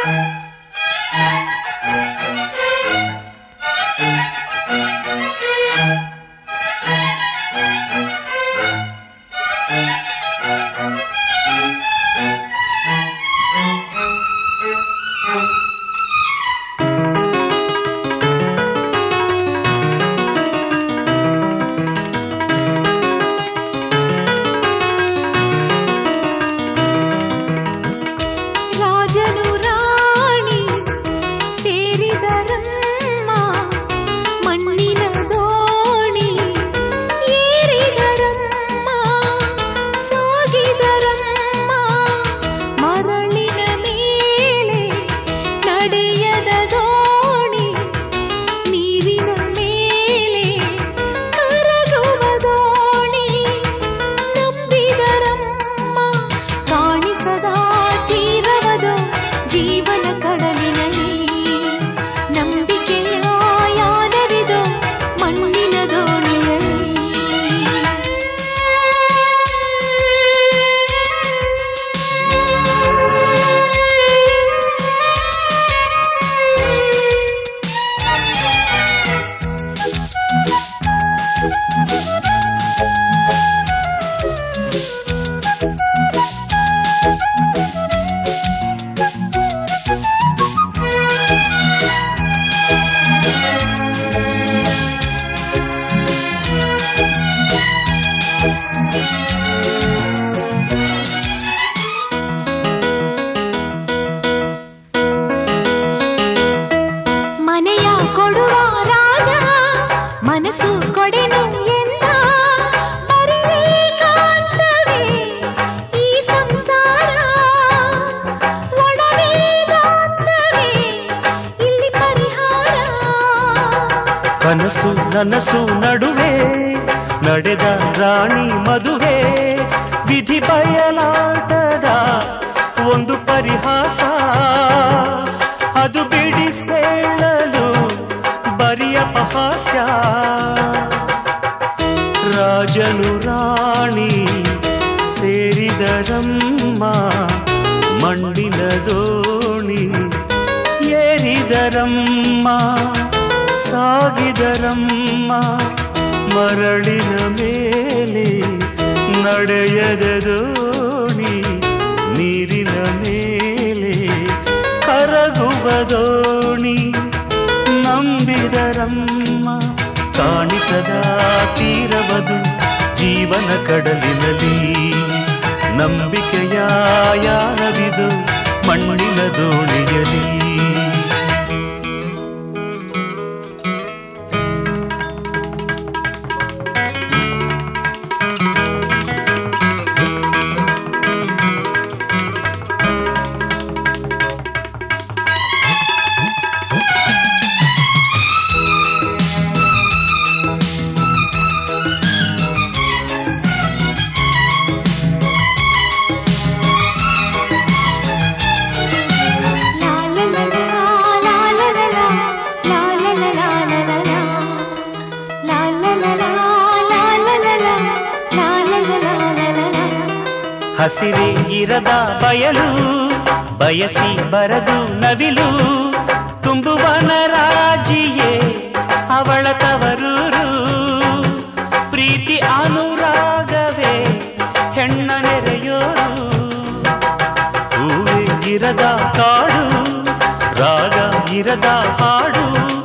ರಾಜನು ರಾಣಿ ಸೇರಿದರಮ್ಮ ಮಣ್ಣಿನ ದೋಣಿ ಏರಿದರಮ್ಮ ಸಾಗಿದರಮ್ಮ ಮರಳಿನ ಮೇಲೆ ನಡೆಯದ ದೋಣಿ ನೀರಿನ ಮೇಲೆ ಕರಗುವ ದೋಣಿ ನಂಬಿದರಮ್ಮ ಕಾಣಿಸದ ತೀರವದು ಜೀವನ ಕಡಲಿನಲ್ಲಿ ನಂಬಿಕೆಯ ಯಾನವಿದು ಮಣ್ಣಿನ ದೋಣಿಯಲ್ಲಿ ಮನೆಯ ಕೊಡುವ ರಾಜ ಮನಸ್ಸು ಕೊಡೆನು ಎಂದ ಬರೀ ಕಾಂತವೇ ಈ ಸಂಸಾರ ಒಡವೇದಾಂತವೇ ಇಲ್ಲಿ ಪರಿಹಾರ ಕನಸು ನನಸು ನಡುವೆ ನಡೆದ ರಾಣಿ ಮದುವೆ ವಿಧಿ ಬಯಲಾಟದ ಒಂದು ಪರಿಹಾಸ ಅದು ಬಿಡಿಸೇಳಲು ಬರಿಯ ಪಹಾಸ್ಯ ರಾಜನು ರಾಣಿ ಸೇರಿದರಮ್ಮ ಮಣ್ಣಿನ ದೋಣಿ ಏರಿದರಮ್ಮ ಸಾಗಿದರಮ್ಮ ಮರಳಿನ ಮೇಲೆ ನಡೆಯದ ದೋಣಿ ನೀರಿನ ಮೇಲೆ ಕರಗುವ ದೋಣಿ ನಂಬಿದರಮ್ಮ ಕಾಣಿಸದ ತೀರವದು ಜೀವನ ಕಡಲಿನಲ್ಲಿ ನಂಬಿಕೆಯ ಯಾನವಿದು ಮಣ್ಣಿನ ದೋಣಿಯಲಿ ಲಾ ಲಾ ಲಾ ಲಾ ಲಾ ಲಾ ಲಾ ಲಾ ಲಾ ಲಾ ಲಾ ಲಾ ಲಾ ಲಾ. ಲಾ ಲಾ ಲಾ ಲಾ ಲಾ ಲಾ ಲಾ ಲಾ ಲಾ ಲಾ ಲಾ ಲಾ ಲಾ ಲಾ ಲಾ. ಹಸಿರೇ ಇರದ ಬಯಲು ಬಯಸಿ ಬರದು ನವಿಲು ತುಂಬುವನ ರಾಜಿಯೇ ಅವಳ ತವರೂರು ಪ್ರೀತಿ ಅನುರಾಗವೇ ಹೆಣ್ಣ ನೆರೆಯೋರು ಹೂವೇ ಇರದ ಕಾಡು ರಾಗ ಇರದ ಹಾಡು